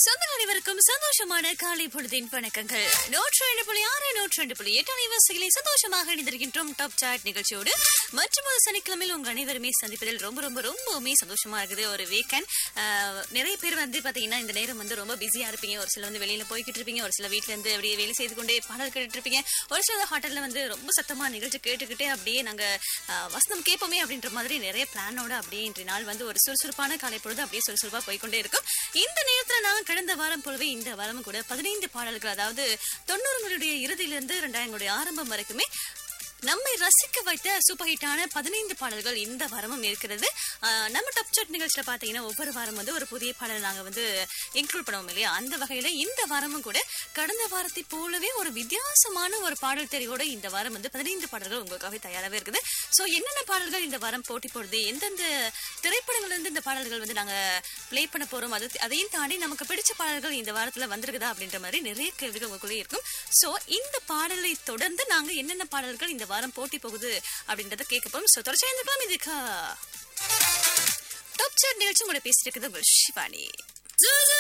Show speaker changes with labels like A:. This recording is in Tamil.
A: சொந்த அனைவருக்கும் சந்தோஷமான காலை பொழுதின் வணக்கங்கள் நூற்றி ரெண்டு புள்ளி ஆறு நூற்றி ரெண்டு புள்ளி எட்டு அலைவாசிகளை சந்தோஷமாக இணைந்திருக்கின்றோம் டாப் சாட் நிகழ்ச்சியோடு மற்றும் ஒரு சனிக்கிழமையில் உங்க அனைவருமே சந்திப்பதில் ரொம்ப ரொம்ப ரொம்பவுமே சந்தோஷமா இருக்குது ஒரு வீக்கெண்ட் நிறைய பேர் வந்து பாத்தீங்கன்னா இந்த நேரம் வந்து ரொம்ப பிஸியா இருப்பீங்க ஒரு சில வந்து வெளியில போய்கிட்டு இருப்பீங்க ஒரு சில வீட்ல இருந்து அப்படியே வேலை செய்து கொண்டே பாடல் கேட்டுட்டு இருப்பீங்க ஒரு சில ஹோட்டல்ல வந்து ரொம்ப சத்தமா நிகழ்ச்சி கேட்டுக்கிட்டே அப்படியே நாங்க அஹ், வசனம் கேட்போமே அப்படின்ற மாதிரி நிறைய பிளானோட அப்படியே இன்றைய நாள் வந்து ஒரு சுறுசுறுப்பான காலை பொழுது அப்படியே சுறுசுறுப்பா போய்க்கொண்டே இருக்கும் இந்த நேரத்துல நான் கடந்த வாரம் போலவே இந்த வாரம் கூட பதினைந்து பாடல்கள் அதாவது தொண்ணூறுகளுடைய இறுதியிலிருந்து ரெண்டாயிரங்களுடைய ஆரம்பம் வரைக்குமே நம்மை ரசிக்க வைத்த சூப்பர் ஹிட்டான பதினைந்து பாடல்கள் இந்த வாரமும் இருக்கிறது ஆஹ் நம்ம டாப் சாட் நிகழ்ச்சியில பாத்தீங்கன்னா ஒவ்வொரு வாரம் வந்து ஒரு புதிய பாடல் நாங்க வந்து இன்க்ளூட் பண்ணுவோம் இல்லையா அந்த வகையில இந்த வாரமும் கூட கடந்த வாரத்தை போலவே ஒரு வித்தியாசமான ஒரு பாடல் தெரிவோட இந்த வாரம் வந்து பதினைந்து பாடல்கள் உங்களுக்காகவே தயாராகவே இருக்குது சோ என்னென்ன பாடல்கள் இந்த வாரம் போட்டி போடுது எந்தெந்த திரைப்படங்கள்ல இருந்து இந்த பாடல்கள் வந்து நாங்க ப்ளே பண்ண போறோம் அது அதையும் தாண்டி நமக்கு பிடிச்ச பாடல்கள் இந்த வாரத்துல வந்திருக்குதா அப்படின்ற மாதிரி நிறைய கேள்விகள் உங்களுக்குள்ளே இருக்கும் சோ இந்த பாடலை தொடர்ந்து நாங்க என்னென்ன பாடல்கள் இந்த வாரம் போட்டி போகுது அப்படின்றத கேட்க போறோம் சோ தொடர்ச்சி இருந்துக்கலாம் இதுக்கா டாப் சார் நிகழ்ச்சி உங்களை பேசிட்டு இருக்குது உங்கள் ஷிவானி